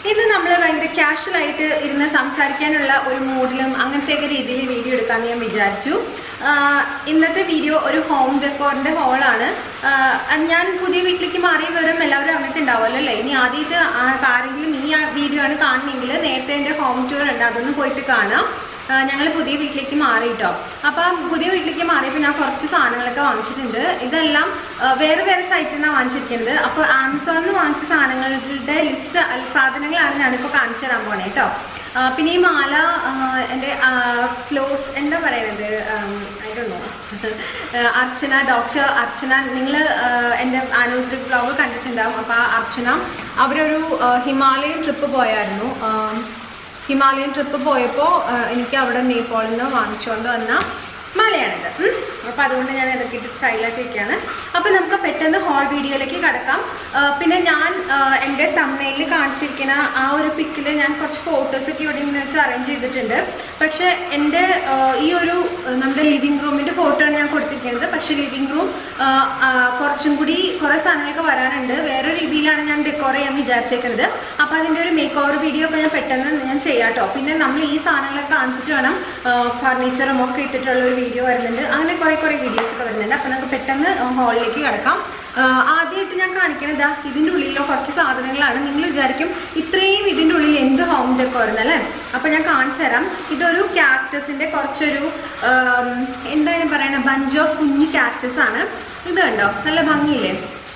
ഇന്ന് നമ്മൾ ഭയങ്കര കാഷ്വൽ ആയിട്ട് ഇരുന്ന് സംസാരിക്കാനുള്ള ഒരു മൂഡിലും അങ്ങനത്തെയൊക്കെ രീതിയിൽ വീഡിയോ എടുക്കാമെന്ന് ഞാൻ വിചാരിച്ചു ആഹ് ഇന്നത്തെ വീഡിയോ ഒരു ഹോം ഡെക്കോറിന്റെ ഹോളാണ് ഞാൻ പുതിയ വീട്ടിലേക്ക് മാറിയ വിവരം എല്ലാവരും അറിഞ്ഞിട്ടുണ്ടാവുമല്ലോ അല്ലേ ഇനി ആദ്യമായിട്ട് ആരെങ്കിലും ഈ വീഡിയോ ആണ് കാണുന്നെങ്കിൽ നേരത്തെ എൻ്റെ ഹോം ടൂർ ഉണ്ട് അതൊന്ന് പോയിട്ട് കാണാം ഞങ്ങൾ പുതിയ വീട്ടിലേക്ക് മാറിയിട്ടോ അപ്പം പുതിയ വീട്ടിലേക്ക് മാറിയപ്പോൾ ഞാൻ കുറച്ച് സാധനങ്ങളൊക്കെ വാങ്ങിച്ചിട്ടുണ്ട് ഇതെല്ലാം ആ, വേറെ വേറെ സൈറ്റിൽ നിന്നാണ് വാങ്ങിച്ചിരിക്കുന്നത് അപ്പോൾ ആമസോണിൽ നിന്ന് വാങ്ങിച്ച സാധനങ്ങളുടെ ലിസ്റ്റ് സാധനങ്ങളാണ് ഞാനിപ്പോൾ കാണിച്ചു തരാൻ പോണേ കേട്ടോ ആ, പിന്നെ ഈ മാല ആ, എൻ്റെ ഫ്ലോസ് എന്താ പറയുന്നത് ആയിരുന്നു അർച്ചന ഡോക്ടർ അർച്ചന നിങ്ങൾ എൻ്റെ ആനിവേഴ്സറി വ്ലോഗ് കണ്ടിട്ടുണ്ടാവും അപ്പോൾ ആ അർച്ചന അവരൊരു ആ, ഹിമാലയൻ ട്രിപ്പ് പോയായിരുന്നു ആ, ഹിമാലയൻ ട്രിപ്പ് പോയപ്പോൾ എനിക്ക് അവിടെ നേപ്പാളിൽ നിന്ന് വാങ്ങിച്ചുകൊണ്ട് വന്ന മലയാണിത് ഉം. അപ്പോൾ അതുകൊണ്ട് ഞാൻ ഇതൊക്കെ ഇട്ട് സ്റ്റൈലാക്കി വെക്കുകയാണ് അപ്പോൾ നമുക്ക് പെട്ടെന്ന് ഹോൾ വീഡിയോയിലേക്ക് കിടക്കാം ആ, പിന്നെ ഞാൻ ആ, എൻ്റെ തമ്മയിൽ കാണിച്ചിരിക്കുന്ന ആ ഒരു പിക്കിൽ ഞാൻ കുറച്ച് ഫോട്ടോസൊക്കെ ഇവിടെ നിന്ന് വെച്ച് അറേഞ്ച് ചെയ്തിട്ടുണ്ട് പക്ഷേ എൻ്റെ ആ, ഈ ഒരു ആ, നമ്മുടെ ലിവിങ് റൂമിൻ്റെ ഫോട്ടോ ആണ് ഞാൻ കൊടുത്തിരിക്കുന്നത് പക്ഷേ ലിവിങ് റൂം കുറച്ചും കൂടി കുറേ സാധനങ്ങളൊക്കെ വരാനുണ്ട് വേറെ രീതിയിലാണ് ഞാൻ ഡെക്കോർ ചെയ്യാൻ വിചാരിച്ചേക്കുന്നത് അപ്പോൾ അതിൻ്റെ ഒരു മേക്ക് ഓവർ വീഡിയോ ഒക്കെ ഞാൻ പെട്ടെന്ന് ഞാൻ ചെയ്യാം കേട്ടോ പിന്നെ നമ്മൾ ഈ സാധനങ്ങളൊക്കെ കാണിച്ചിട്ട് വേണം ഫർണിച്ചറും ഒക്കെ ഇട്ടിട്ടുള്ള ഒരു വീഡിയോ വരുന്നുണ്ട് അങ്ങനെ കുറേ കുറേ വീഡിയോസ് ഒക്കെ വരുന്നുണ്ട് അപ്പോൾ നമുക്ക് പെട്ടെന്ന് ഹാളിലേക്ക് കിടക്കാം ആദ്യമായിട്ട് ഞാൻ കാണിക്കുന്നത് ദാ ഇതിൻ്റെ ഉള്ളിലോ കുറച്ച് സാധനങ്ങളാണ് നിങ്ങൾ വിചാരിക്കും ഇത്രയും ഇതിൻ്റെ ഉള്ളിൽ എന്ത് ഹോം ഡെക്കോർന്ന് അല്ലേ അപ്പോൾ ഞാൻ കാണിച്ചു തരാം ഇതൊരു ക്യാക്ടസിൻ്റെ കുറച്ചൊരു ആം, എന്താണ് പറയണത് ബഞ്ച് ഓഫ് കുഞ്ഞു ക്യാക്ടസ് ആണ് ഇത് കണ്ടോ നല്ല ഭംഗിയില്ലേ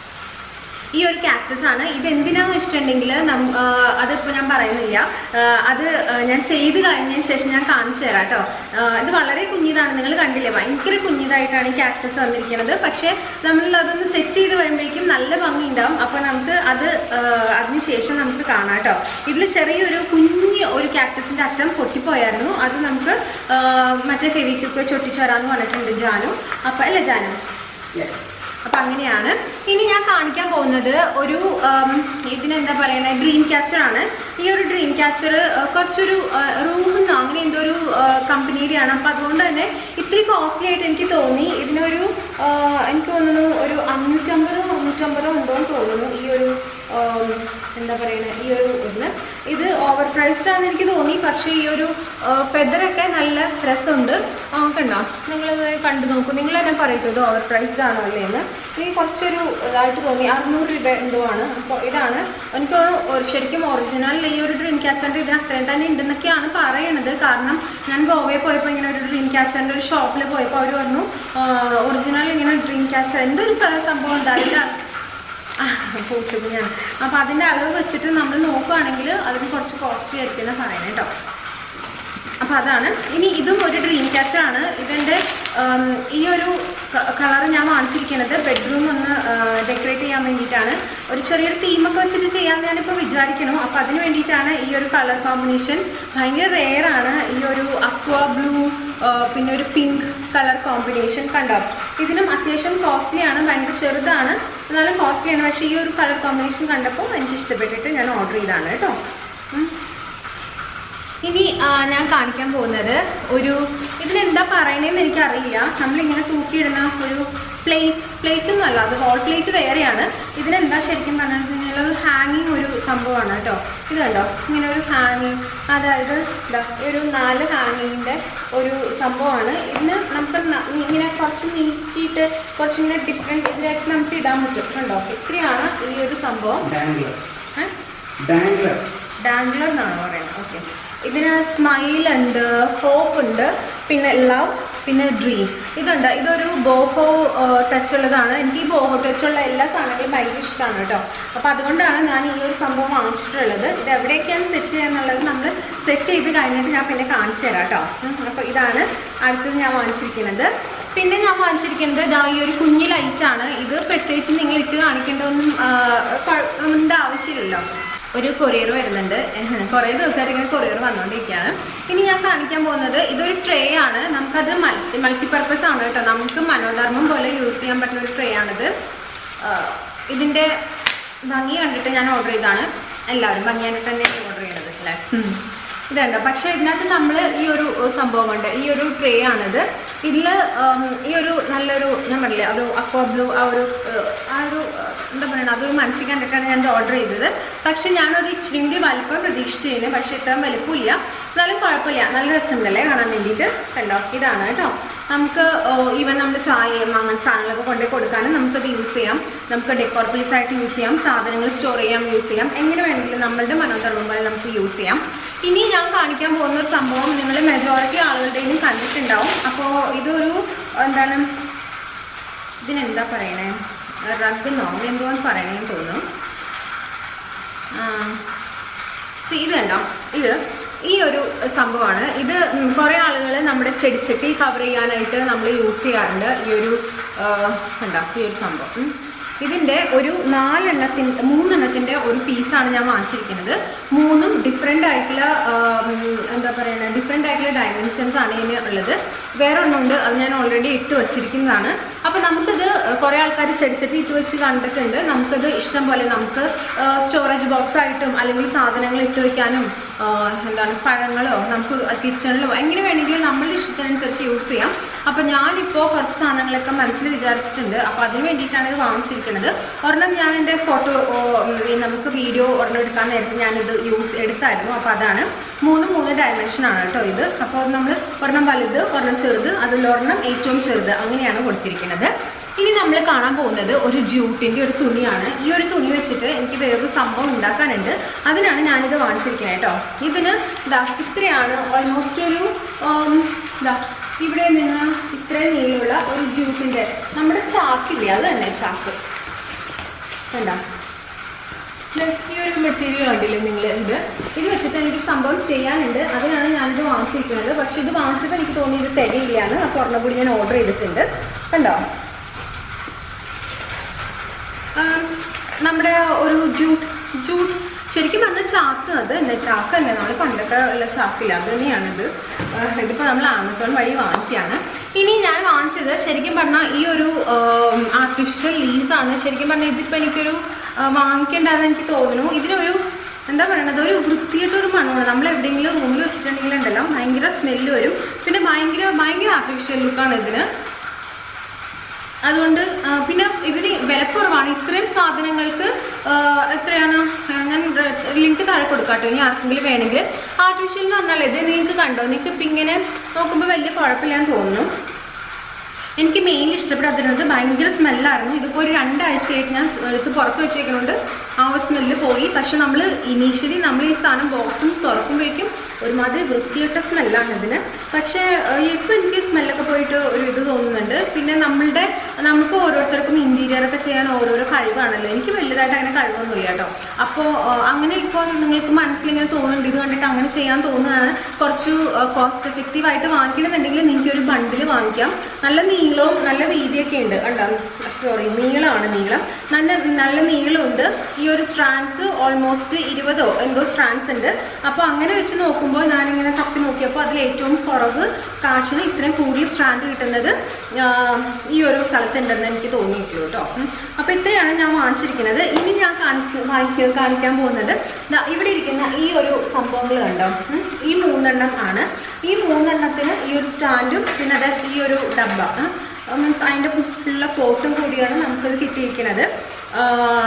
ഈ ഒരു കാക്ടസ് ആണ് ഇത് എന്തിനാന്ന് വെച്ചിട്ടുണ്ടെങ്കിൽ നം- ആ, അതിപ്പോൾ ഞാൻ പറയുന്നില്ല ആ, അത് ആ, ഞാൻ ചെയ്ത് കഴിഞ്ഞതിന് ശേഷം ഞാൻ കാണിച്ചു തരാം കേട്ടോ ആ, ഇത് വളരെ കുഞ്ഞിതാണ് നിങ്ങൾ കണ്ടില്ലേ ഭയങ്കര കുഞ്ഞിതായിട്ടാണ് ഈ കാക്ടസ് വന്നിരിക്കുന്നത് പക്ഷേ നമ്മൾ അതൊന്ന് സെറ്റ് ചെയ്ത് വരുമ്പോഴേക്കും നല്ല ഭംഗി ഉണ്ടാവും അപ്പോൾ നമുക്ക് അത് ആ, അതിന് ശേഷം നമുക്ക് കാണാം കേട്ടോ ഇതിൽ ചെറിയൊരു കുഞ്ഞ് ഒരു കാക്ടസിൻ്റെ അറ്റം പൊട്ടിപ്പോയായിരുന്നു അത് നമുക്ക് ആ, മറ്റേ ഫെവിക്കൊക്കെ ചൊട്ടിച്ചു തരാമെന്ന് പറഞ്ഞിട്ടുണ്ട് ജാനു അപ്പോൾ അല്ലേ ജാനു അപ്പൊ അങ്ങനെയാണ് ഇനി ഞാൻ കാണിക്കാൻ പോകുന്നത് ഒരു ഉം, ഇതിനെന്താ പറയുന്നത് ഡ്രീം ക്യാച്ചർ ആണ് ഈ ഒരു ഡ്രീം ക്യാച്ചർ കുറച്ചൊരു റൂമിൽ നിന്നോ അങ്ങനെ എന്തോ ഒരു കമ്പനിയുടെയാണ് അപ്പം അതുകൊണ്ട് തന്നെ ഇത്തിരി കോസ്റ്റ്ലി ആയിട്ട് എനിക്ക് തോന്നി ഇതിനൊരു ആ, എനിക്ക് തോന്നുന്നു ഒരു അഞ്ഞൂറ്റമ്പതോ മുന്നൂറ്റമ്പതോ ഉണ്ടോ എന്ന് തോന്നുന്നു ഈ ഒരു ഉം, എന്താ പറയുന്നത് ഈ ഒരു ഇതിന് ഇത് ഓവർ പ്രൈസ്ഡ് ആണെന്ന് എനിക്ക് തോന്നി പക്ഷേ ഈ ഒരു ഫെദറൊക്കെ നല്ല രസമുണ്ട് ആ, കണ്ടോ നിങ്ങളിത് കണ്ടു നോക്കൂ നിങ്ങൾ തന്നെ പറയട്ടോ ഇത് ഓവർ പ്രൈസ്ഡ് ആണോ അല്ലേ എന്ന് എനിക്ക് കുറച്ചൊരു ഇതായിട്ട് തോന്നി അറുന്നൂറ് രൂപ എന്തോ ആണ് അപ്പോൾ ഇതാണ് എനിക്ക് തോന്നുന്നു ഒരു ശരിക്കും ഒറിജിനൽ ഈ ഒരു ഡ്രീം ക്യാച്ചറിൻ്റെ ഇതിന് അത്രയും തന്നെ ഉണ്ടെന്നൊക്കെയാണ് പറയണത് കാരണം ഞാൻ ഗോവയിൽ പോയപ്പോൾ ഇങ്ങനെ ഒരു ഡ്രീം ക്യാച്ചറിൻ്റെ ഒരു ഷോപ്പിൽ പോയപ്പോൾ അവർ പറഞ്ഞു ഒറിജിനൽ ഇങ്ങനെ ഡ്രീം ക്യാച്ചർ എന്തൊരു സ- സംഭവം ഉണ്ടായില്ല പൂച്ചക്കുഞ്ഞാണ് അപ്പോൾ അതിൻ്റെ അളവ് വെച്ചിട്ട് നമ്മൾ നോക്കുകയാണെങ്കിൽ അതിന് കുറച്ച് കോസ്റ്റ്ലി ആയിരിക്കും എന്ന് പറയുന്നത് കേട്ടോ അപ്പോൾ അതാണ് ഇനി ഇതും ഒരു ഡ്രീം ക്യാച്ചർ ആണ് ഇതിൻ്റെ ഉം, ഈ ഒരു കളർ ഞാൻ വാങ്ങിച്ചിരിക്കുന്നത് ബെഡ്റൂം ഒന്ന് ഡെക്കറേറ്റ് ചെയ്യാൻ വേണ്ടിയിട്ടാണ് ഒരു ചെറിയൊരു തീമൊക്കെ വെച്ചിട്ട് ചെയ്യാൻ ഞാനിപ്പോൾ വിചാരിക്കണം അപ്പോൾ അതിന് വേണ്ടിയിട്ടാണ് ഈ ഒരു കളർ കോമ്പിനേഷൻ ഭയങ്കര റെയർ ആണ് ഈ ഒരു അക്വ ബ്ലൂ പിന്നെ ഒരു പിങ്ക് കളർ കോമ്പിനേഷൻ കണ്ടോ ഇതിനും അത്യാവശ്യം കോസ്റ്റ്ലി ആണ് ഭയങ്കര ചെറുതാണ് എന്നാലും കോസ്റ്റ്ലി ആണ് പക്ഷേ ഈ ഒരു കളർ കോമ്പിനേഷൻ കണ്ടപ്പോൾ എനിക്ക് ഇഷ്ടപ്പെട്ടിട്ട് ഞാൻ ഓർഡർ ചെയ്താണ് കേട്ടോ ഉം. ഇനി ആ, ഞാൻ കാണിക്കാൻ പോകുന്നത് ഒരു ഇതിനെന്താ പറയണതെന്ന് എനിക്കറിയില്ല നമ്മളിങ്ങനെ തൂക്കിയിടുന്ന ഒരു പ്ലേറ്റ് പ്ലേറ്റ് ഒന്നും അല്ല അത് ഹോൾ പ്ലേറ്റ് വേറെയാണ് ഇതിനെന്താ ശരിക്കും പറഞ്ഞു കഴിഞ്ഞാൽ ഒരു ഹാങ്ങിങ് ഒരു സംഭവമാണ് കേട്ടോ ഇത് കണ്ടോ ഇങ്ങനെ ഒരു ഹാങ്ങിങ് അതായത് ഇതാ ഈ ഒരു നാല് ഹാങ്ങിങ്ങിൻ്റെ ഒരു സംഭവമാണ് ഇതിന് നമുക്ക് ന- ഇങ്ങനെ കുറച്ച് നീക്കിയിട്ട് കുറച്ചിങ്ങനെ ഡിഫറെൻറ്റ് ഇതിലായിട്ട് നമുക്ക് ഇടാൻ പറ്റും കണ്ടോ ഇത്രയാണ് ഈ ഒരു സംഭവം ഡാംഗ്ലർ ഏഹ് ഡാംഗ്ലർ ഡാംഗ്ലർ എന്നാണ് പറയുന്നത് ഓക്കെ ഇതിന് സ്മൈൽ ഉണ്ട് ഹോപ്പ് ഉണ്ട് പിന്നെ ലവ് പിന്നെ ഡ്രീം ഇതുണ്ട് ഇതൊരു ബോഹോ ടച്ച് ഉള്ളതാണ് എനിക്ക് ഈ ബോഹോ ടച്ച് ഉള്ള എല്ലാ സാധനങ്ങളും ഭയങ്കര ഇഷ്ടമാണ് കേട്ടോ അപ്പോൾ അതുകൊണ്ടാണ് ഞാൻ ഈ ഒരു സംഭവം വാങ്ങിച്ചിട്ടുള്ളത് ഇത് എവിടെയൊക്കെയാണ് സെറ്റ് ചെയ്യാന്നുള്ളത് നമ്മൾ സെറ്റ് ചെയ്ത് കഴിഞ്ഞിട്ട് ഞാൻ പിന്നെ കാണിച്ചു തരാം കേട്ടോ അപ്പോൾ ഇതാണ് അടുത്തത് ഞാൻ വാങ്ങിച്ചിരിക്കുന്നത് പിന്നെ ഞാൻ വാങ്ങിച്ചിരിക്കുന്നത് ഇതാ ഈ ഒരു കുഞ്ഞു ലൈറ്റാണ് ഇത് പ്രത്യേകിച്ച് നിങ്ങൾ ഇട്ട് കാണിക്കേണ്ടതൊന്നും ആ, കൊ- ഇതിൻ്റെ ആവശ്യമില്ലല്ലോ ഒരു കൊറിയർ വരുന്നുണ്ട് കുറേ ദിവസമായിട്ട് ഇങ്ങനെ കൊറിയർ വന്നുകൊണ്ടിരിക്കുകയാണ് ഇനി ഞാൻ കാണിക്കാൻ പോകുന്നത് ഇതൊരു ട്രേ ആണ് നമുക്കത് മൾട്ടി മൾട്ടിപർപ്പസ് ആണ് കേട്ടോ നമുക്ക് മനോധർമ്മം പോലെ യൂസ് ചെയ്യാൻ പറ്റുന്ന ഒരു ട്രേ ആണിത് ആഹ് ഇതിൻ്റെ ഭംഗി കണ്ടിട്ട് ഞാൻ ഓർഡർ ചെയ്താണ് എല്ലാവരും ഭംഗി കണ്ടിട്ട് തന്നെയാണ് ഓർഡർ ചെയ്യണത് അല്ലേ ഇതുണ്ട് പക്ഷേ ഇതിനകത്ത് നമ്മൾ ഈ ഒരു സംഭവം കൊണ്ട് ഈ ഒരു ട്രേ ആണിത് ഇതിൽ ഈ ഒരു നല്ലൊരു ഞാൻ പറഞ്ഞില്ലേ ഒരു അക്വ ബ്ലൂ ആ ഒരു ഏഹ്, ആ ഒരു ഏഹ്, എന്താ പറയുക അതൊരു മനസ്സിൽ കണ്ടിട്ടാണ് ഞാൻ ഓർഡർ ചെയ്തത് പക്ഷെ ഞാനത് ഇച്ചിരി കൂടി വലിപ്പം പ്രതീക്ഷിച്ചിരുന്നു പക്ഷെ ഇത്രയും വലിപ്പമില്ല എന്നാലും കുഴപ്പമില്ല നല്ല രസമുണ്ടല്ലേ കാണാൻ വേണ്ടിയിട്ട് കണ്ടോ ഇതാണ് കേട്ടോ നമുക്ക് ഈവൻ നമ്മുടെ ചായയും അങ്ങനത്തെ സാധനങ്ങളൊക്കെ കൊണ്ടുപോയി കൊടുക്കാനും നമുക്കത് യൂസ് ചെയ്യാം നമുക്ക് ഡെക്കോർ പീസ് ആയിട്ട് യൂസ് ചെയ്യാം സാധനങ്ങൾ സ്റ്റോർ ചെയ്യാം യൂസ് ചെയ്യാം എങ്ങനെ വേണമെങ്കിലും നമ്മളുടെ മനം തള്ളുമ്പോൾ നമുക്ക് യൂസ് ചെയ്യാം ഇനി ഞാൻ കാണിക്കാൻ പോകുന്ന ഒരു സംഭവം നിങ്ങൾ മെജോറിറ്റി ആളുകളുടെയും കണ്ടിട്ടുണ്ടാവും അപ്പോൾ ഇതൊരു എന്താണ് ഇതിനെന്താ പറയണേ റഗ്ഗെന്നോ എന്തോ പറയണേന്ന് തോന്നുന്നു ആ See, ഇത് കണ്ടോ ഇത് ഈ ഒരു സംഭവമാണ് ഇത് കുറേ ആളുകൾ നമ്മുടെ ചെടിച്ചട്ടി കവർ ചെയ്യാനായിട്ട് നമ്മൾ യൂസ് ചെയ്യാറുണ്ട് ഈ ഒരു ആ, കണ്ടോ ഈ ഒരു സംഭവം ഉം. ഇതിൻ്റെ ഒരു നാലെണ്ണത്തിൻ്റെ മൂന്നെണ്ണത്തിൻ്റെ ഒരു പീസാണ് ഞാൻ വാങ്ങിച്ചിരിക്കുന്നത് മൂന്നും ഡിഫറെൻ്റ് ആയിട്ടുള്ള ആ, ഉം, എന്താ പറയുക ഡിഫറെൻ്റ് ആയിട്ടുള്ള ഡയമെൻഷൻസ് ആണ് ഇതിന് ഉള്ളത് വേറെ ഒന്നുണ്ട് അത് ഞാൻ ഓൾറെഡി ഇട്ട് വച്ചിരിക്കുന്നതാണ് അപ്പോൾ നമുക്കിത് കുറേ ആൾക്കാർ ചെടിച്ചട്ടി ഇട്ട് വെച്ച് കണ്ടിട്ടുണ്ട് നമുക്കത് ഇഷ്ടം പോലെ നമുക്ക് സ്റ്റോറേജ് ബോക്സ് ആയിട്ടും അല്ലെങ്കിൽ സാധനങ്ങൾ ഇട്ട് വെക്കാനും ആ, എന്താണ് പഴങ്ങളോ നമുക്ക് കിച്ചണിലോ എങ്ങനെ വേണമെങ്കിലും നമ്മളുടെ ഇഷ്ടത്തിനനുസരിച്ച് യൂസ് ചെയ്യാം അപ്പോൾ ഞാനിപ്പോൾ കുറച്ച് സാധനങ്ങളൊക്കെ മനസ്സിൽ വിചാരിച്ചിട്ടുണ്ട് അപ്പോൾ അതിന് വേണ്ടിയിട്ടാണ് ഇത് വാങ്ങിച്ചിരിക്കുന്നത് ഒരെണ്ണം ഞാൻ എൻ്റെ ഫോട്ടോ നമുക്ക് വീഡിയോ ഒരെണ്ണം എടുക്കാൻ നേരത്തെ ഞാനിത് യൂസ് എടുത്തായിരുന്നു അപ്പോൾ അതാണ് മൂന്ന് മൂന്ന് ഡയമെൻഷനാണ് കേട്ടോ ഇത് അപ്പോൾ നമ്മൾ ഒരെണ്ണം വലുത് ഒരെണ്ണം ചെറുത് അതിലൊരെണ്ണം ഏറ്റവും ചെറുത് അങ്ങനെയാണ് കൊടുത്തിരിക്കുന്നത് ഇനി നമ്മൾ കാണാൻ പോകുന്നത് ഒരു ജൂട്ടിൻ്റെ ഒരു തുണിയാണ് ഈ ഒരു തുണി വെച്ചിട്ട് എനിക്ക് വേറൊരു സംഭവം ഉണ്ടാക്കാനുണ്ട് അതിനാണ് ഞാനിത് വാങ്ങിച്ചിരിക്കുന്നത് കേട്ടോ ഇതിന് ദാ ഇത്രയാണ് ഓൾമോസ്റ്റ് ഒരു ഉം, ദാ ഇവിടെ നിന്ന് ഇത്രയും നീളമുള്ള ഒരു ജൂട്ടിൻ്റെ നമ്മുടെ ചാക്കില്ലേ അത് തന്നെ ചാക്ക് കണ്ടോ ദേ, ഈ ഒരു മെറ്റീരിയൽ കണ്ടില്ലേ നിങ്ങൾ ഇത് ഇത് വെച്ചിട്ട് എനിക്ക് സംഭവം ചെയ്യാനുണ്ട് അതിനാണ് ഞാനിത് വാങ്ങിച്ചിരിക്കുന്നത് പക്ഷെ ഇത് വാങ്ങിച്ചപ്പോൾ എനിക്ക് തോന്നി ഇത് തികയില്ലാന്ന് അപ്പോൾ ഒരെണ്ണം കൂടി ഞാൻ ഓർഡർ ചെയ്തിട്ടുണ്ട് കണ്ടോ ആം, നമ്മുടെ ഒരു ജൂട്ട് ജൂട്ട് ശരിക്കും പറഞ്ഞാൽ ചാക്ക് അത് തന്നെ ചാക്ക് തന്നെ നമ്മൾ പണ്ടൊക്കെ ഉള്ള ചാക്കില്ല അത് തന്നെയാണിത് ആ, ഇതിപ്പോൾ നമ്മൾ ആമസോൺ വഴി വാങ്ങിക്കുകയാണ് ഇനി ഞാൻ വാങ്ങിച്ചത് ശരിക്കും പറഞ്ഞാൽ ഈ ഒരു ആർട്ടിഫിഷ്യൽ ലീവ്സ് ആണ് ശരിക്കും പറഞ്ഞാൽ ഇതിപ്പോൾ എനിക്കൊരു ആ, വാങ്ങിക്കേണ്ടതെന്ന് എനിക്ക് തോന്നുന്നു ഇതിനൊരു എന്താ പറയണത് ഒരു വൃത്തിയായിട്ടൊരു മണമാണ് നമ്മൾ എവിടെയെങ്കിലും റൂമിൽ വെച്ചിട്ടുണ്ടെങ്കിൽ ഉണ്ടല്ലോ ഭയങ്കര സ്മെല്ല് വരും പിന്നെ ഭയങ്കര ഭയങ്കര ആർട്ടിഫിഷ്യൽ ലുക്കാണ് ഇതിന് അതുകൊണ്ട് ആ, പിന്നെ ഇതിന് വിലക്കുറവാണ് ഇത്രയും സാധനങ്ങൾക്ക് ആ, എത്രയാണ് ആ, ഞാൻ ലിങ്ക് താഴെ കൊടുക്കാട്ടോ ഇനി ആർക്കെങ്കിലും വേണമെങ്കിൽ ആർട്ടിഫിഷ്യൽ എന്ന് പറഞ്ഞാൽ ഇത് നിങ്ങൾക്ക് കണ്ടോ നിങ്ങൾക്ക് ഇപ്പം ഇങ്ങനെ നോക്കുമ്പോൾ വലിയ കുഴപ്പമില്ലാന്ന് തോന്നുന്നു എനിക്ക് മെയിൻ ഇഷ്ടപ്പെടാതിരുന്നത് ഭയങ്കര സ്മെല്ലായിരുന്നു ഇതിപ്പോൾ ഒരു രണ്ടാഴ്ചയായിട്ട് ഞാൻ എടുത്ത് പുറത്ത് വെച്ചേക്കുന്നുണ്ട് ആ ഒരു സ്മെല്ല് പോയി പക്ഷെ നമ്മൾ ഇനീഷ്യലി നമ്മൾ ഈ സാധനം ബോക്സും തുറക്കുമ്പോഴേക്കും ഒരുമാതിരി വൃത്തിയിട്ട സ്മെല്ലാണ് ഇതിന് പക്ഷേ ഇപ്പോൾ എനിക്ക് സ്മെല്ലൊക്കെ പോയിട്ട് ഒരു ഇത് തോന്നുന്നുണ്ട് പിന്നെ നമ്മളുടെ നമുക്ക് ഓരോരുത്തർക്കും ഇൻറ്റീരിയർ ഒക്കെ ചെയ്യാൻ ഓരോരോ കഴിവാണല്ലോ എനിക്ക് വലുതായിട്ട് അങ്ങനെ കഴിവൊന്നുമില്ല കേട്ടോ അപ്പോൾ അങ്ങനെ ഇപ്പോൾ നിങ്ങൾക്ക് മനസ്സിലിങ്ങനെ തോന്നുന്നുണ്ട് ഇത് കണ്ടിട്ട് അങ്ങനെ ചെയ്യാൻ തോന്നുകയാണ് കുറച്ച് കോസ്റ്റ് എഫക്റ്റീവ് ആയിട്ട് വാങ്ങിക്കണമെന്നുണ്ടെങ്കിൽ നിങ്ങൾക്ക് ഒരു ബണ്ടിൽ വാങ്ങിക്കാം നല്ല നീളവും നല്ല വീതിയൊക്കെ ഉണ്ട് കണ്ടോ സോറി നീളമാണ് നീളം നല്ല നല്ല നീളമുണ്ട് ഈ ഒരു സ്ട്രാൻഡ്സ് ഓൾമോസ്റ്റ് ഇരുപതോ എന്തോ സ്ട്രാൻഡ്സ് ഉണ്ട് അപ്പോൾ അങ്ങനെ വെച്ച് നോക്കുമ്പോൾ ഞാനിങ്ങനെ തപ്പി നോക്കിയപ്പോൾ അതിൽ ഏറ്റവും കുറവ് കാശിന് ഇത്രയും കൂടുതൽ സ്ട്രാൻഡ് കിട്ടുന്നത് ആ, ഈ ഒരു സ്ഥലത്തുണ്ടെന്ന് എനിക്ക് തോന്നിയിട്ടുള്ളൂ കേട്ടോ അപ്പോൾ ഇത്രയാണ് ഞാൻ വാങ്ങിച്ചിരിക്കുന്നത് ഇനി ഞാൻ കാണിച്ച് വാങ്ങിക്ക കാണിക്കാൻ പോകുന്നത് ദാ ഇവിടെ ഇരിക്കുന്ന ഈ ഒരു സംഭവങ്ങൾ കണ്ടോ ഉം, ഈ മൂന്നെണ്ണം ആണ് ഈ മൂന്നെണ്ണത്തിന് ഈ ഒരു സ്റ്റാൻഡും പിന്നെ അത് ഈ ഒരു ഡബ്ബ മീൻസ് അതിൻ്റെ ഉള്ള പോട്ടും കൂടിയാണ് നമുക്കത് കിട്ടിയിരിക്കുന്നത് ആ,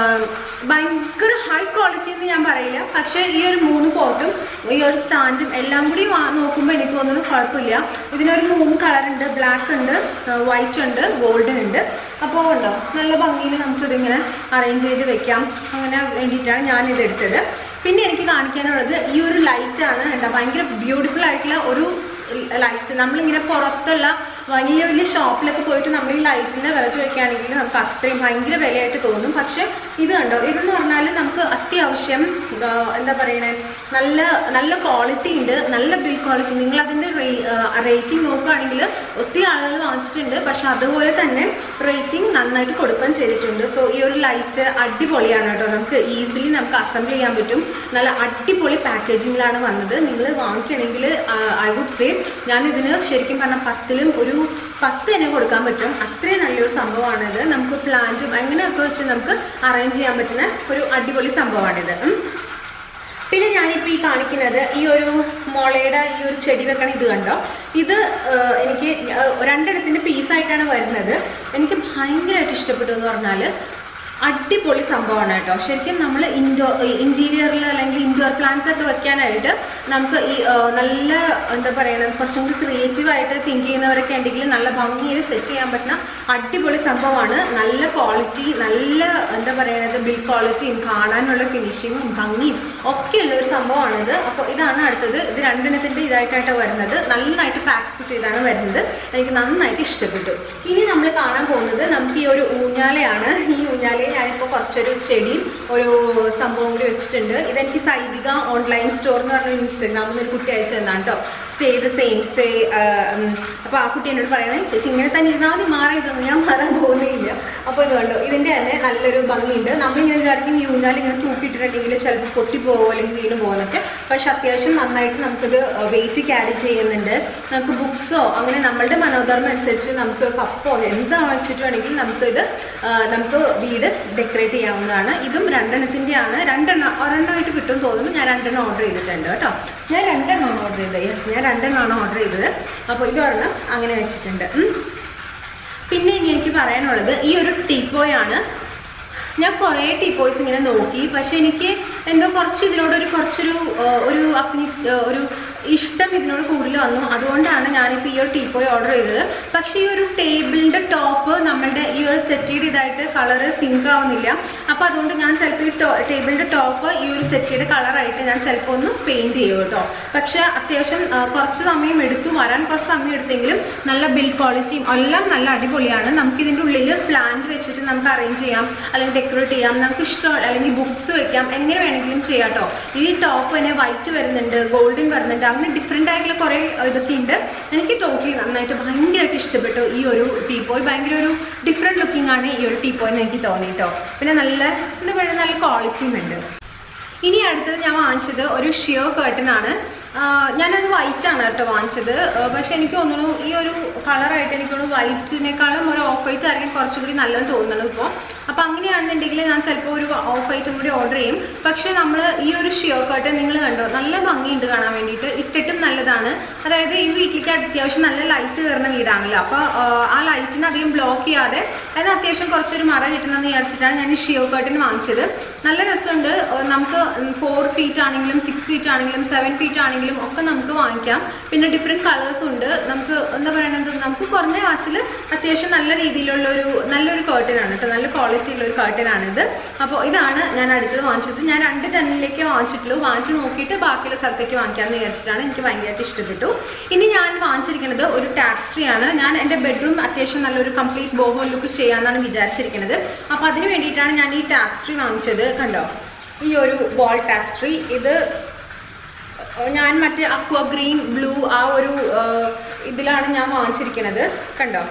ഭയങ്കര ഹൈ ക്വാളിറ്റി എന്ന് ഞാൻ പറയില്ല പക്ഷേ ഈ ഒരു മൂന്ന് പോട്ടും ഈ ഒരു സ്റ്റാൻഡും എല്ലാം കൂടി വാ നോക്കുമ്പോൾ എനിക്ക് തോന്നുന്നു കുഴപ്പമില്ല ഇതിനൊരു മൂന്ന് കളറുണ്ട് ബ്ലാക്ക് ഉണ്ട് വൈറ്റ് ഉണ്ട് ഗോൾഡൻ ഉണ്ട് അപ്പോൾ ഉണ്ടോ നല്ല ഭംഗിയിൽ നമുക്കിതിങ്ങനെ അറേഞ്ച് ചെയ്ത് വെക്കാം അങ്ങനെ വേണ്ടിയിട്ടാണ് ഞാനിത് എടുത്തത് പിന്നെ എനിക്ക് കാണിക്കാനുള്ളത് ഈ ഒരു ലൈറ്റാണ് കേട്ടോ ഭയങ്കര ബ്യൂട്ടിഫുൾ ആയിട്ടുള്ള ഒരു ലൈറ്റ് നമ്മളിങ്ങനെ പുറത്തുള്ള വലിയ വലിയ ഷോപ്പിലൊക്കെ പോയിട്ട് നമ്മൾ ഈ ലൈറ്റിനെ വിളച്ച് വെക്കുകയാണെങ്കിൽ നമുക്ക് അത്രയും ഭയങ്കര വിലയായിട്ട് തോന്നും പക്ഷെ ഇത് കണ്ടോ ഇതെന്ന് പറഞ്ഞാൽ നമുക്ക് അത്യാവശ്യം ആ, എന്താ പറയണേ നല്ല നല്ല ക്വാളിറ്റി ഉണ്ട് നല്ല ബിൽഡ് ക്വാളിറ്റി നിങ്ങൾ അതിൻ്റെ റേറ്റിംഗ് നോക്കുകയാണെങ്കിൽ ഒത്തിരി ആളുകൾ വാങ്ങിച്ചിട്ടുണ്ട് പക്ഷെ അതുപോലെ തന്നെ റേറ്റിംഗ് നന്നായിട്ട് കൊടുക്കുകയും ചെയ്തിട്ടുണ്ട് സോ ഈ ഒരു ലൈറ്റ് അടിപൊളിയാണ് കേട്ടോ നമുക്ക് ഈസിലി നമുക്ക് അസംബിൾ ചെയ്യാൻ പറ്റും നല്ല അടിപൊളി പാക്കേജിങ്ങിലാണ് വന്നത് നിങ്ങൾ വാങ്ങിക്കണമെങ്കിൽ ഐ വുഡ് സേ ഞാൻ ഇതിന് ശരിക്കും പറഞ്ഞാൽ പത്തിലും ഒരു പത്ത് തന്നെ കൊടുക്കാൻ പറ്റും അത്രയും നല്ലൊരു സംഭവമാണിത് നമുക്ക് പ്ലാന്റും അങ്ങനെയൊക്കെ വെച്ച് നമുക്ക് അറേഞ്ച് ചെയ്യാൻ പറ്റുന്ന ഒരു അടിപൊളി സംഭവമാണിത് ഉം. പിന്നെ ഞാനിപ്പോൾ ഈ കാണിക്കുന്നത് ഈ ഒരു മുളയുടെ ഈ ഒരു ചെടി വെക്കണ ഇത് കണ്ടോ ഇത് ആ, എനിക്ക് ആ, രണ്ടെണ്ണത്തിൻ്റെ പീസായിട്ടാണ് വരുന്നത് എനിക്ക് ഭയങ്കരമായിട്ട് ഇഷ്ടപ്പെട്ടു എന്ന് പറഞ്ഞാൽ അടിപൊളി സംഭവമാണ് കേട്ടോ ശരിക്കും നമ്മൾ ഇൻഡോ ഇൻറ്റീരിയറിൽ അല്ലെങ്കിൽ ഇൻഡോർ പ്ലാന്റ്സ് ഒക്കെ വെക്കാനായിട്ട് നമുക്ക് ഈ ആ, നല്ല എന്താ പറയുന്നത് കുറച്ചും കൂടി ക്രിയേറ്റീവായിട്ട് തിങ്ക് ചെയ്യുന്നവരൊക്കെ ഉണ്ടെങ്കിൽ നല്ല ഭംഗിയിൽ സെറ്റ് ചെയ്യാൻ പറ്റുന്ന അടിപൊളി സംഭവമാണ് നല്ല ക്വാളിറ്റി നല്ല എന്താ പറയുന്നത് ബിൽഡ് ക്വാളിറ്റിയും കാണാനുള്ള ഫിനിഷിങ്ങും ഭംഗിയും ഒക്കെയുള്ള ഒരു സംഭവമാണിത് അപ്പോൾ ഇതാണ് അടുത്തത് ഇത് രണ്ടെണ്ണത്തിൻ്റെ ഇതായിട്ടാണ് വരുന്നത് നന്നായിട്ട് പാക്ക് ചെയ്താണ് വരുന്നത് എനിക്ക് നന്നായിട്ട് ഇഷ്ടപ്പെട്ടു ഇനി നമ്മൾ കാണാൻ പോകുന്നത് നമുക്ക് ഈ ഒരു ഊഞ്ഞാലയാണ് ഈ ഊഞ്ഞാലയിൽ ഞാനിപ്പോൾ കുറച്ചൊരു ചെടിയും ഒരു സംഭവം കൂടി വെച്ചിട്ടുണ്ട് ഇതെനിക്ക് സൈദിക ഓൺലൈൻ സ്റ്റോർ എന്ന് പറഞ്ഞ ഇൻസ്റ്റാഗ്രാമിൽ ഒരു കുട്ടി അയച്ചു തന്നാണ് കേട്ടോ സ്റ്റേ ദ സെയിം സ്റ്റേ അപ്പോൾ ആ കുട്ടി എന്നോട് പറയണേ ചേച്ചി ഇങ്ങനെ തന്നെ ഇരുന്നാൽ മതി മാറി ഇതൊന്നും ഞാൻ മാറാൻ പോകുന്നില്ല അപ്പോൾ ഇത് കണ്ടോ ഇതിൻ്റെ തന്നെ നല്ലൊരു ഭംഗിയുണ്ട് നമ്മളിങ്ങനെ വിചാരിക്കും ഈ ഊഞ്ഞാൽ ഇങ്ങനെ തൂക്കിയിട്ടിട്ടുണ്ടെങ്കിൽ ചിലപ്പോൾ പൊട്ടിപ്പോവോ അല്ലെങ്കിൽ വീണ് പോകുന്നൊക്കെ പക്ഷെ അത്യാവശ്യം നന്നായിട്ട് നമുക്കിത് വെയിറ്റ് ക്യാരി ചെയ്യുന്നുണ്ട് നമുക്ക് ബുക്സോ അങ്ങനെ നമ്മളുടെ മനോധർമ്മം അനുസരിച്ച് നമുക്ക് കപ്പോ എന്താ വെച്ചിട്ട് വേണമെങ്കിൽ നമുക്കിത് ആ, നമുക്ക് വീട് ഡെക്കറേറ്റ് ചെയ്യാവുന്നതാണ് ഇതും രണ്ടെണ്ണത്തിൻ്റെയാണ് രണ്ടെണ്ണം ഒരെണ്ണമായിട്ട് കിട്ടും തോന്നുന്നു ഞാൻ രണ്ടെണ്ണം ഓർഡർ ചെയ്തിട്ടുണ്ട് കേട്ടോ ഞാൻ രണ്ടെണ്ണമാണ് ഓർഡർ ചെയ്തത് യെസ് ഞാൻ രണ്ടെണ്ണമാണ് ഓർഡർ ചെയ്തത് അപ്പോൾ ഇതൊരെണ്ണം അങ്ങനെ വെച്ചിട്ടുണ്ട് ഉം. പിന്നെ ഇനി എനിക്ക് പറയാനുള്ളത് ഈ ഒരു ടീപ്പോയാണ് ഞാൻ കുറേ ടീപ്പോയ്സ് ഇങ്ങനെ നോക്കി പക്ഷെ എനിക്ക് എന്തോ കുറച്ച് ഇതിനോട് ഒരു കുറച്ചൊരു ആ, ഒരു അഗ്നി ആ, ഒരു ഇഷ്ടം ഇതിനോട് കൂടുതൽ വന്നു അതുകൊണ്ടാണ് ഞാനിപ്പോൾ ഈ ഒരു ടീപ്പോയ് ഓർഡർ ചെയ്തത് പക്ഷേ ഈ ഒരു ടേബിളിൻ്റെ ടോപ്പ് നമ്മളുടെ ഈ ഒരു സെറ്റിയുടെ ഇതായിട്ട് കളറ് സിങ്ക് ആവുന്നില്ല അപ്പോൾ അതുകൊണ്ട് ഞാൻ ചിലപ്പോൾ ഈ ടേബിളിൻ്റെ ടോപ്പ് ഈ ഒരു സെറ്റിയുടെ കളറായിട്ട് ഞാൻ ചിലപ്പോൾ ഒന്ന് പെയിൻറ് ചെയ്യും കേട്ടോ പക്ഷേ അത്യാവശ്യം ആ, കുറച്ച് സമയം എടുത്തു വരാൻ കുറച്ച് സമയം എടുത്തെങ്കിലും നല്ല ബിൽ ക്വാളിറ്റിയും എല്ലാം നല്ല അടിപൊളിയാണ് നമുക്ക് ഇതിൻ്റെ ഉള്ളിൽ പ്ലാന്റ് വെച്ചിട്ട് നമുക്ക് അറേഞ്ച് ചെയ്യാം അല്ലെങ്കിൽ ഡെക്കറേറ്റ് ചെയ്യാം നമുക്ക് ഇഷ്ടം അല്ലെങ്കിൽ ബുക്സ് വെക്കാം എങ്ങനെ വേണമെങ്കിലും ചെയ്യാം കേട്ടോ ഈ ടോപ്പ് തന്നെ വൈറ്റ് വരുന്നുണ്ട് ഗോൾഡൻ വരുന്നുണ്ട് അങ്ങനെ ഡിഫറെൻ്റ് ആയിട്ടുള്ള കുറേ ഇതൊക്കെ ഉണ്ട് എനിക്ക് ടോട്ടലി നന്നായിട്ട് ഭയങ്കരമായിട്ട് ഇഷ്ടപ്പെട്ടു ഈ ഒരു ടീപ്പോയ് ഭയങ്കര ഒരു ഡിഫറെൻറ്റ് ലുക്കിംഗ് ആണ് ഈ ഒരു ടീപ്പോയ് എന്ന് എനിക്ക് തോന്നി കേട്ടോ പിന്നെ നല്ല എന്താ പറയുക നല്ല ക്വാളിറ്റിയും ഉണ്ട് ഇനി അടുത്തത് ഞാൻ വാങ്ങിച്ചത് ഒരു ഷിയോ കേർട്ടൻ ആണ് ആഹ് ഞാനത് വൈറ്റ് ആണ് കേട്ടോ വാങ്ങിച്ചത് ആഹ് പക്ഷെ എനിക്ക് തോന്നുന്നു ഈ ഒരു കളറായിട്ട് എനിക്ക് തോന്നുന്നു വൈറ്റിനേക്കാളും ഒരു ഓഫ് വൈറ്റ് ആയിരിക്കും കുറച്ചുകൂടി നല്ലതെന്ന് തോന്നുന്നു ഇപ്പോൾ അപ്പോൾ അങ്ങനെയാണെന്നുണ്ടെങ്കിൽ ഞാൻ ചിലപ്പോൾ ഒരു ഓഫ് വൈറ്റും കൂടി ഓർഡർ ചെയ്യും പക്ഷേ നമ്മൾ ഈ ഒരു ഷിയോ കേർട്ടൻ നിങ്ങൾ കണ്ടോ നല്ല ഭംഗിയുണ്ട് കാണാൻ വേണ്ടിയിട്ട് ഇട്ടിട്ടും നല്ലതാണ് അതായത് ഈ വീട്ടിലേക്ക് അത്യാവശ്യം നല്ല ലൈറ്റ് കയറുന്ന വീടാണല്ലോ അപ്പോൾ ആ ലൈറ്റിന് അധികം ബ്ലോക്ക് ചെയ്യാതെ അതിന് അത്യാവശ്യം കുറച്ചൊരു മറ കിട്ടണമെന്ന് വിചാരിച്ചിട്ടാണ് ഞാൻ ഈ ഷിയോ കേർട്ടൻ വാങ്ങിച്ചത് നല്ല രസമുണ്ട് ഏഹ് നമുക്ക് ഫോർ ഫീറ്റ് ആണെങ്കിലും സിക്സ് ഫീറ്റ് ആണെങ്കിലും സെവൻ ഫീറ്റ് ആണെങ്കിലും ഒക്കെ നമുക്ക് വാങ്ങിക്കാം പിന്നെ ഡിഫറെൻറ്റ് കളേഴ്സും ഉണ്ട് നമുക്ക് എന്താ പറയുന്നത് നമുക്ക് കുറഞ്ഞ കാശിൽ അത്യാവശ്യം നല്ല രീതിയിലുള്ള ഒരു നല്ലൊരു കേർട്ടനാണ് കേട്ടോ നല്ല ക്വാളിറ്റി ഉള്ള ഒരു കേർട്ടനാണിത് അപ്പോൾ ഇതാണ് ഞാൻ അടുത്തത് വാങ്ങിച്ചത് ഞാൻ രണ്ട് തന്നിലേക്ക് വാങ്ങിച്ചിട്ടുള്ളൂ വാങ്ങിച്ചു നോക്കിയിട്ട് ബാക്കിയുള്ള സ്ഥലത്തേക്ക് വാങ്ങിക്കാമെന്ന് വിചാരിച്ചിട്ടാണ് എനിക്ക് ഭയങ്കരമായിട്ട് ഇഷ്ടപ്പെട്ടു ഇനി ഞാൻ വാങ്ങിച്ചിരിക്കുന്നത് ഒരു ടാപ്സ്ട്രി ആണ് ഞാൻ എൻ്റെ ബെഡ്റൂം അത്യാവശ്യം നല്ലൊരു കംപ്ലീറ്റ് ബോഹോ ലുക്ക് ചെയ്യാമെന്നാണ് വിചാരിച്ചിരിക്കുന്നത് അപ്പോൾ അതിന് വേണ്ടിയിട്ടാണ് ഞാൻ ഈ ടാപ്സ്ട്രി വാങ്ങിച്ചത് കണ്ടോ ഈ ഒരു ബോൾ ടാപ്സ്ട്രി ഇത് ഞാൻ മറ്റേ അക്വ ഗ്രീൻ ബ്ലൂ ആ ഒരു ആ, ഇതിലാണ് ഞാൻ വാങ്ങിച്ചിരിക്കുന്നത് കണ്ടോ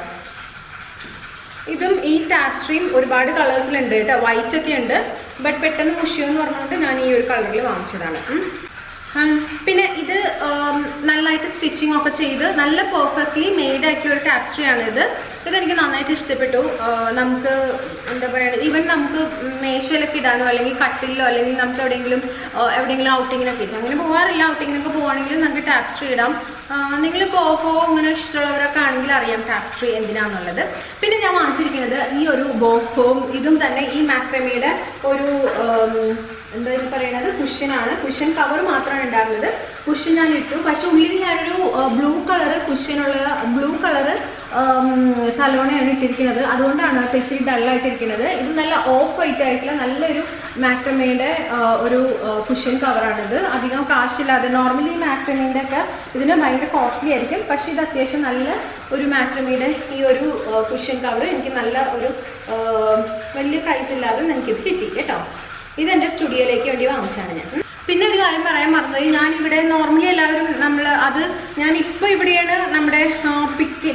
ഇതും ഈ ടാപ്സ്ട്രീം ഒരുപാട് കളേഴ്സിലുണ്ട് കേട്ടോ വൈറ്റ് ഒക്കെ ഉണ്ട് ബട്ട് പെട്ടെന്ന് മുഷിയോ എന്ന് പറഞ്ഞുകൊണ്ട് ഞാൻ ഈ ഒരു കളറിൽ വാങ്ങിച്ചതാണ് ഉം. ഉം, പിന്നെ ഇത് ഉം, നന്നായിട്ട് സ്റ്റിച്ചിങ് ഒക്കെ ചെയ്ത് നല്ല പെർഫെക്റ്റ്ലി മെയ്ഡ് ആയിട്ടുള്ള ഒരു ടാപ്സ്ട്രി ആണ് ഇത് ഇതെനിക്ക് നന്നായിട്ട് ഇഷ്ടപ്പെട്ടു ആ, നമുക്ക് എന്താ പറയുക ഈവൻ നമുക്ക് മേശയിലൊക്കെ ഇടാനോ അല്ലെങ്കിൽ കട്ടിലോ അല്ലെങ്കിൽ നമുക്ക് എവിടെയെങ്കിലും ആ, എവിടെയെങ്കിലും ഔട്ടിങ്ങിനൊക്കെ ഇടാം അങ്ങനെ പോകാറില്ല ഔട്ടിങ്ങിനൊക്കെ പോവാണെങ്കിൽ നമുക്ക് ടാപ്സ്ട്രി ഇടാം നിങ്ങൾ ബോഹോ അങ്ങനെ ഇഷ്ടമുള്ളവരൊക്കെ ആണെങ്കിൽ അറിയാം ടാപ്സ്ട്രി എന്തിനാന്നുള്ളത് പിന്നെ ഞാൻ വാങ്ങിച്ചിരിക്കുന്നത് ഈ ഒരു ബോഹോം ഇതും തന്നെ ഈ മാക്രമയുടെ ഒരു ഉം, എന്താ ഇത് പറയുന്നത് കുഷ്യനാണ് കുഷ്യൻ കവർ മാത്രമാണ് ഉണ്ടാകുന്നത് കുഷ്യൻ ഞാൻ ഇട്ടു പക്ഷെ ഉള്ളിൽ ഞാനൊരു ബ്ലൂ കളറ് കുഷ്യനുള്ള ബ്ലൂ കളറ് തലോണയാണ് ഇട്ടിരിക്കുന്നത് അതുകൊണ്ടാണ് കേട്ടോ ഇത്തിരി ഡള്ളായിട്ടിരിക്കുന്നത് ഇത് നല്ല ഓഫ് വൈറ്റ് ആയിട്ടുള്ള നല്ലൊരു മാക്രമയുടെ ഒരു കുഷ്യൻ കവറാണിത് അധികം കാശില്ലാതെ നോർമലി മാക്രമയുടെ ഒക്കെ ഇതിന് ഭയങ്കര കോസ്റ്റ്ലി ആയിരിക്കും പക്ഷേ ഇത് അത്യാവശ്യം നല്ല ഒരു മാക്രമയുടെ ഈ ഒരു കുഷ്യൻ കവർ എനിക്ക് നല്ല ഒരു ആ, വലിയ പ്രൈസ് ഇല്ലാതെ എനിക്കിത് കിട്ടി കേട്ടോ ഇതെൻ്റെ സ്റ്റുഡിയോയിലേക്ക് വേണ്ടി വാങ്ങിച്ചാണ് ഞാൻ ഉം. പിന്നെ ഒരു കാര്യം പറയാൻ മറന്നുപോയി ഞാൻ ഇവിടെ നോർമലി എല്ലാവരും നമ്മൾ അത് ഞാൻ ഇപ്പോൾ ഇവിടെയാണ് നമ്മുടെ പിക്ക്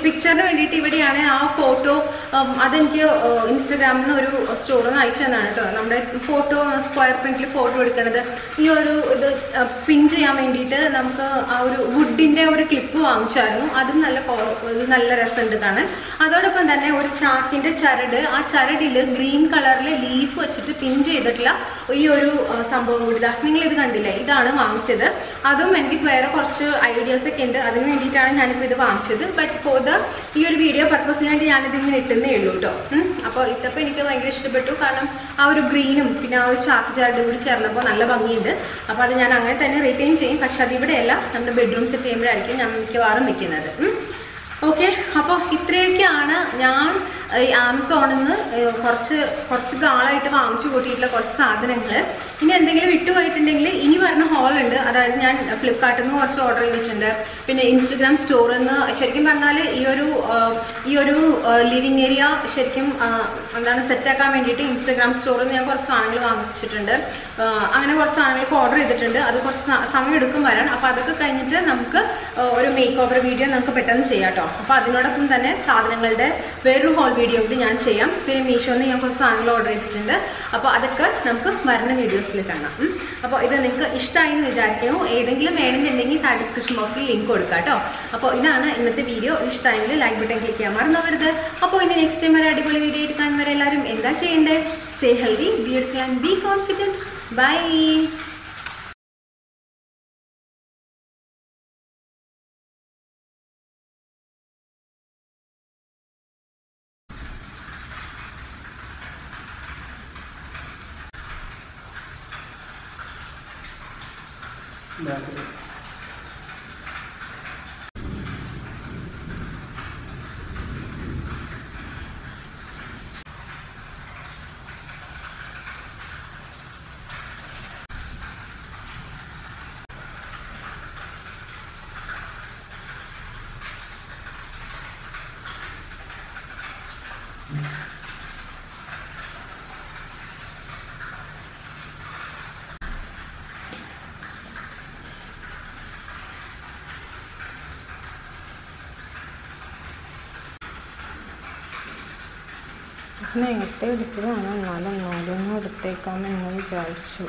പിക്ചറിന് വേണ്ടിയിട്ട് ഇവിടെയാണ് ആ ഫോട്ടോ അതെനിക്ക് ഇൻസ്റ്റഗ്രാമിൽ നിന്ന് ഒരു സ്റ്റോറിൽ നിന്ന് അയച്ചു തന്നാണ് കേട്ടോ നമ്മുടെ ഫോട്ടോ സ്ക്വയർ പ്രിന്റിൽ ഫോട്ടോ എടുക്കുന്നത് ഈ ഒരു ഇത് പിൻ ചെയ്യാൻ വേണ്ടിയിട്ട് നമുക്ക് ആ ഒരു വുഡിന്റെ ഒരു ക്ലിപ്പ് വാങ്ങിച്ചായിരുന്നു അതും നല്ല കോ- ഇത് നല്ല രസമുണ്ട് കാണാൻ അതോടൊപ്പം തന്നെ ഒരു ചാക്കിന്റെ ചരട് ആ ചരടിൽ ഗ്രീൻ കളറിൽ ലീഫ് വെച്ചിട്ട് പിൻ ചെയ്തിട്ടുള്ള ഈ ഒരു ആ, സംഭവം കൂടി ഇതാ നിങ്ങൾ ഇത് കണ്ടില്ലേ ഇതാണ് വാങ്ങിച്ചത് അതും എനിക്ക് വേറെ കുറച്ച് ഐഡിയാസ് ഒക്കെ ഉണ്ട് അതിന് വേണ്ടിയിട്ടാണ് ഞാനിപ്പോൾ ഇത് വാങ്ങിച്ചത് ബട്ട് ഫോർ ദ ഈ ഒരു വീഡിയോ പർപ്പസിന് വേണ്ടി ഞാനിത് ഇങ്ങനെ ഇട്ടുന്നേ ഉള്ളൂ കേട്ടോ അപ്പോൾ ഇതപ്പോൾ എനിക്ക് ഭയങ്കര ഇഷ്ടപ്പെട്ടു കാരണം ആ ഒരു ഗ്രീനും പിന്നെ ആ ഒരു ചാക്ക് ചാർഡ് കൂടി ചേർന്നപ്പോൾ നല്ല ഭംഗിയുണ്ട് അപ്പോൾ അത് ഞാൻ അങ്ങനെ തന്നെ റിട്ടേൺ ചെയ്യും പക്ഷെ അതിവിടെയല്ല നമ്മുടെ ബെഡ്റൂം സെറ്റ് ചെയ്യുമ്പോഴായിരിക്കും ഞാൻ മിക്കവാറും വെക്കുന്നത് ഓക്കെ അപ്പോൾ ഇത്രയൊക്കെയാണ് ഞാൻ ഈ ആമസോണിൽ നിന്ന് ഏഹ്, കുറച്ച് കുറച്ച് നാളായിട്ട് വാങ്ങിച്ചു കൂട്ടിയിട്ടുള്ള കുറച്ച് സാധനങ്ങൾ ഇനി എന്തെങ്കിലും വിട്ടുപോയിട്ടുണ്ടെങ്കിൽ ഇനി വരുന്ന ഹോൾ ഉണ്ട് അതായത് ഞാൻ ഫ്ലിപ്കാർട്ടിൽ നിന്ന് കുറച്ച് ഓർഡർ ചെയ്തിട്ടുണ്ട് പിന്നെ ഇൻസ്റ്റഗ്രാം സ്റ്റോറിൽ നിന്ന് ശരിക്കും പറഞ്ഞാൽ ഈ ഒരു ആഹ്, ഈ ഒരു ലിവിങ് ഏരിയ ശരിക്കും ആഹ്, എന്താണ് സെറ്റാക്കാൻ വേണ്ടിയിട്ട് ഇൻസ്റ്റഗ്രാം സ്റ്റോറിൽ നിന്ന് ഞാൻ കുറച്ച് സാധനങ്ങൾ വാങ്ങിച്ചിട്ടുണ്ട് ആഹ്, അങ്ങനെ കുറച്ച് സാധനങ്ങൾക്ക് ഓർഡർ ചെയ്തിട്ടുണ്ട് അത് കുറച്ച് സ- സമയം എടുക്കും വരാൻ അപ്പോൾ അതൊക്കെ കഴിഞ്ഞിട്ട് നമുക്ക് ആഹ്, ഒരു മേക്ക് ഓവർ വീഡിയോ നമുക്ക് പെട്ടെന്ന് ചെയ്യാം കേട്ടോ അപ്പോൾ അതിനോടൊപ്പം തന്നെ സാധനങ്ങളുടെ വേറൊരു ഹോൾ വീഡിയോ കൂടി ഞാൻ ചെയ്യാം പിന്നെ മീഷോന്ന് ഞാൻ കുറച്ച് സാധനങ്ങൾ ഓർഡർ ചെയ്തിട്ടുണ്ട് അപ്പോൾ അതൊക്കെ നമുക്ക് വരുന്ന വീഡിയോസിൽ കാണാം ഉം. അപ്പോൾ ഇത് നിങ്ങൾക്ക് ഇഷ്ടമായി എന്ന് വിചാരിക്കുന്നു ഏതെങ്കിലും വേണമെന്നുണ്ടെങ്കിൽ താഴെ ഡിസ്ക്രിപ്ഷൻ ബോക്സിൽ ലിങ്ക് കൊടുക്കാം കേട്ടോ അപ്പോൾ ഇതാണ് ഇന്നത്തെ വീഡിയോ ഇഷ്ടമായെങ്കിൽ ലൈക്ക് ബട്ടൺ ക്ലിക്ക് ചെയ്യാൻ മറന്നവരുത് അപ്പോൾ ഇനി നെക്സ്റ്റ് ടൈം ഒരു അടിപൊളി വീഡിയോ ആയിട്ട് കാണുന്നവരെ എല്ലാവരും എന്താ ചെയ്യേണ്ടത് stay healthy beautiful and be confident bye നേരത്തെ എടുത്തതാണ് എന്നാലും എന്നാലും ഒന്ന് എടുത്തേക്കാമെന്ന് വിചാരിച്ചു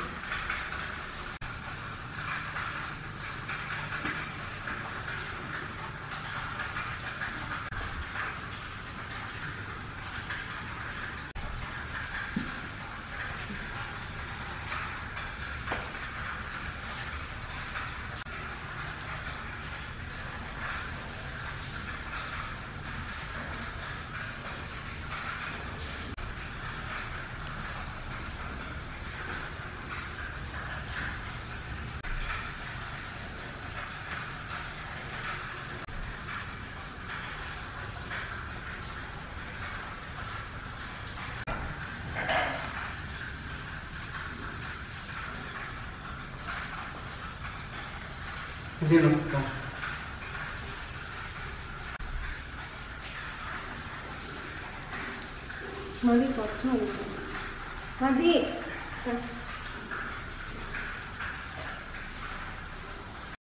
മതി കുറച്ച് മതി മതി